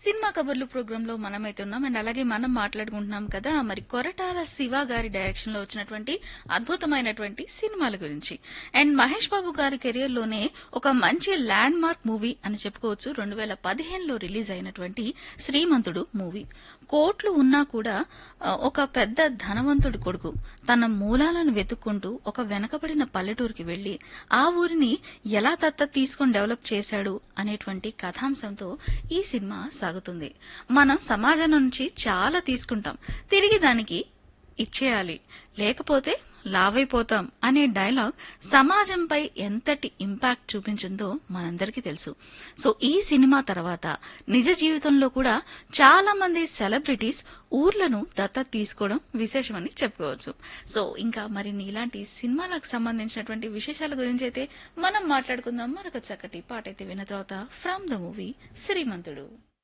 cinema కబుర్లు programme లో మనమైతే ఉన్నాం అండ్ అలాగే మనం మాట్లాడుకుంటున్నాం కదా మరి కొరటాల శివ గారి డైరెక్షన్ లో వచ్చినటువంటి అద్భుతమైనటువంటి సినిమాల గురించి అండ్ మహేష్ బాబు గారి కెరియర్ లోనే ఒక మంచి ల్యాండ్ మార్క్ మూవీ అని చెప్పుకోవచ్చు రెండు వేల పదిహేనులో రిలీజ్ అయినటువంటి శ్రీమంతుడు మూవీ కోట్లు ఉన్నా కూడా ఆ, ఒక పెద్ద ధనవంతుడి కొడుకు తన మూలాలను వెతుక్కుంటూ ఒక వెనకబడిన పల్లెటూరుకి వెళ్లి ఆ ఊరిని ఎలా దత్త తీసుకొని డెవలప్ చేశాడు అనేటువంటి కథాంశంతో ఈ సినిమా సాగుతుంది మనం సమాజం నుంచి చాలా తీసుకుంటాం తిరిగి దానికి ఇచ్చేయాలి లేకపోతే లావైపోతాం అనే డైలాగ్ సమాజంపై ఎంతటి ఇంపాక్ట్ చూపించిందో మనందరికీ తెలుసు సో ఈ సినిమా తర్వాత నిజ జీవితంలో కూడా చాలా మంది సెలబ్రిటీస్ ఊర్లను దత్తత తీసుకోవడం విశేషమని చెప్పుకోవచ్చు సో ఇంకా మరిన్ని ఇలాంటి సినిమాలకు సంబంధించినటువంటి విశేషాల గురించి అయితే మనం మాట్లాడుకుందాం మరొక చక్కటి పాట అయితే విన్న తర్వాత ఫ్రమ్ ద మూవీ శ్రీమంతుడు